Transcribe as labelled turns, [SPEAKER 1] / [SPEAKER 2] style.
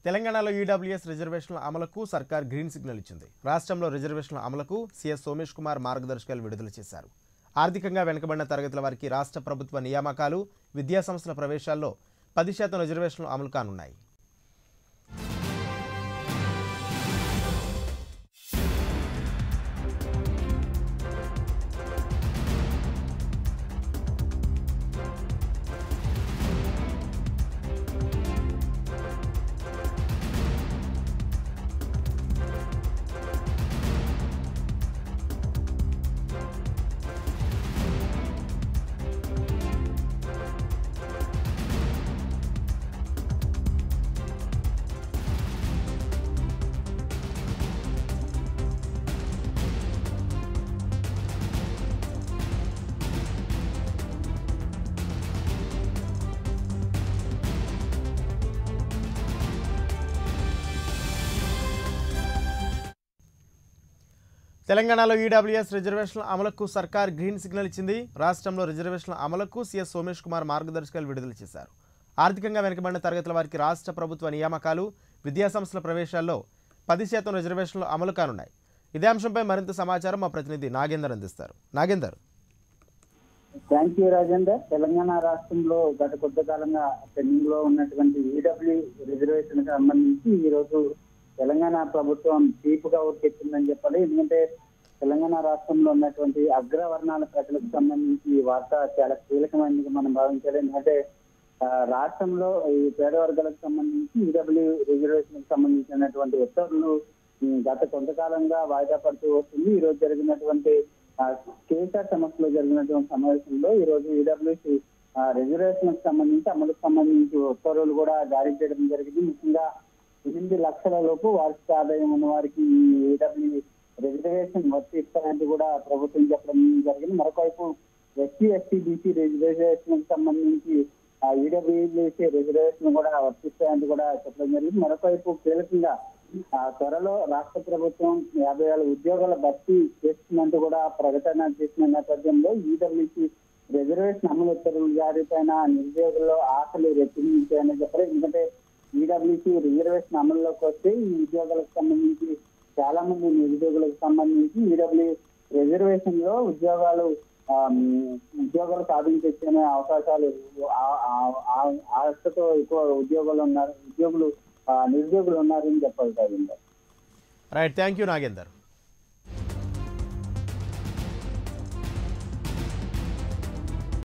[SPEAKER 1] తెలంగాణలో ఈడబ్ల్యూఎస్ రిజర్వేషన్ల అమలుకు సర్కార్ గ్రీన్ సిగ్నల్ ఇచ్చింది రాష్ట్రంలో రిజర్వేషన్ల అమలుకు సీఎస్ సోమేష్ కుమార్ మార్గదర్శకాలు విడుదల చేశారు ఆర్థికంగా వెనుకబడిన తరగతుల వారికి రాష్ట్ర ప్రభుత్వ నియామకాలు విద్యాసంస్థల ప్రవేశాల్లో పది శాతం రిజర్వేషన్లు అమలు కానున్నాయి తెలంగాణలో ఈడబ్ల్యూఎస్ రిజర్వేషన్ల అమలుకు సర్కార్ గ్రీన్ సిగ్నల్ ఇచ్చింది రాష్ట్రంలో రిజర్వేషన్ల అమలుకు సీఎస్ సోమేష్ కుమార్ మార్గదర్శకాలు విడుదల చేశారు ఆర్థికంగా వెనుకబడిన తరగతుల వారికి రాష్ట్ర ప్రభుత్వ నియామకాలు విద్యాసంస్థల ప్రవేశాల్లో పది శాతం రిజర్వేషన్లు అమలు కానున్నాయి ఇదే అంశంపై మరింత సమాచారం మా ప్రతినిధి నాగేందర్ అందిస్తారు నాగేందర్
[SPEAKER 2] థ్యాంక్ యూ రాజేందర్ తెలంగాణ రాష్ట్రంలో గత కొద్ది కాలంగా పెండింగ్ లో ఉన్నటువంటి ఈడబ్ల్యూ రిజర్వేషన్ కి సంబంధించి ఈ రోజు తెలంగాణ ప్రభుత్వం తీపుగా ఉరికెత్తిందని చెప్పాలి ఎందుకంటే తెలంగాణ రాష్ట్రంలో ఉన్నటువంటి అగ్రవర్ణాల ప్రజలకు సంబంధించి ఈ వార్త చాలా కీలకమైనది మనం భావించాలి ఎందుకంటే ఆ, రాష్ట్రంలో ఈ పేద వర్గాలకు సంబంధించి ఈడబ్ల్యూ రిజర్వేషన్ కి సంబంధించినటువంటి ఉత్తర్వులు ఉమ్, గత కొంతకాలంగా వాయిదా పడుతూ వస్తుంది ఈ రోజు జరిగినటువంటి ఆ, కేసీఆర్ సమస్యలో జరిగినటువంటి సమావేశంలో ఈ రోజు ఈడబ్ల్యూసి రిజర్వేషన్ కి సంబంధించి అమలుకు సంబంధించి ఉత్తర్వులు కూడా జారీ చేయడం జరిగింది ముఖ్యంగా ఎనిమిది లక్షల లోపు వార్షిక ఆదాయం ఉన్న వారికి ఈ ఈడబ్ల్యూ రిజర్వేషన్ వర్తిస్తారంటూ కూడా ప్రభుత్వం చెప్పడం జరిగింది మరొకవైపు ఎస్సీ ఎస్టీ బీసీ రిజర్వేషన్ కి సంబంధించి ఆ ఈడబ్ల్యూసీ రిజర్వేషన్ కూడా వర్తిస్తాయంటూ కూడా చెప్పడం జరిగింది మరొకవైపు కీలకంగా ఆ త్వరలో రాష్ట్ర ప్రభుత్వం యాభై వేల ఉద్యోగాల భర్తీ చేస్తుందంటూ కూడా ప్రకటన చేసిన నేపథ్యంలో ఈడబ్ల్యూసీ రిజర్వేషన్ అమలు ఉత్తర్వులు జారీ పైన నిరుద్యోగుల్లో ఆశలు రెట్టించాయని చెప్పారు ఎందుకంటే ఈడబ్ల్యూసీ రిజర్వేషన్ అమల్లోకి వస్తే ఈ ఉద్యోగాలకు సంబంధించి చాలా మంది నిరుద్యోగులకు సంబంధించి ఈడబ్ల్యూ రిజర్వేషన్ లో ఉద్యోగాలు ఆమ్, ఉద్యోగాలు సాధించే అవకాశాలు ఆ- ఆ- ఆ- ఆశతో ఎక్కువ ఉద్యోగులు ఉన్నారు ఉద్యోగులు ఆ, నిరుద్యోగులు ఉన్నారని చెప్పాలి sir
[SPEAKER 1] right thank you Nagender